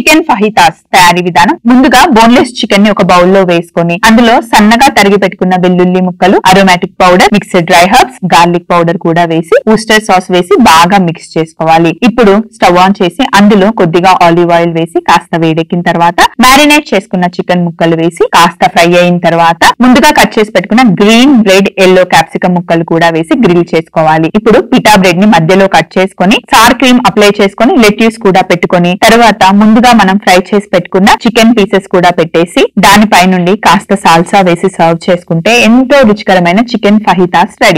chicken ఫహితాస్ తయారీ విధానం ముందుగా బోన్లెస్ చికెన్ ని ఒక బౌల్ లో వేసుకొని అందులో సన్నగా తరిగి పెట్టుకున్న వెల్లుల్లి ముక్కలు aromatic powder mixed dry herbs garlic powder కూడా వేసి ఊస్టర్ సాస్ వేసి బాగా మిక్స్ చేసుకోవాలి ఇప్పుడు స్టవ్ ఆన్ చేసి అందులో కొద్దిగా ఆలివ్ ఆయిల్ వేసి కాస్త వేడెక్కిన తర్వాత మ్యారినేట్ చేసుకున్న చికెన్ ముక్కలు వేసి కాస్త ఫ్రై అయిన తర్వాత ముందుగా కట్ చేసి పెట్టుకున్న గ్రీన్ రెడ్ ఎల్లో క్యాప్సికం ముక్కలు కూడా వేసి గ్రిల్ చేసుకోవాలి ఇప్పుడు పిటా బ్రెడ్ ని మధ్యలో కట్ చేసుకొని సార్ క్రీమ్ అప్లై చేసుకొని లెట్యూస్ కూడా పెట్టుకొని తర్వాత ముందుగా మనం ఫ్రై చేసి పెట్టుకున్న చికెన్ పీసెస్ కూడా పెట్టేసి దానిపై నుండి కాస్త సాల్సా వేసి సర్వ్ చేసుకుంటే ఎంతో రుచికరమైన చికెన్ ఫహితాస్ రెడీ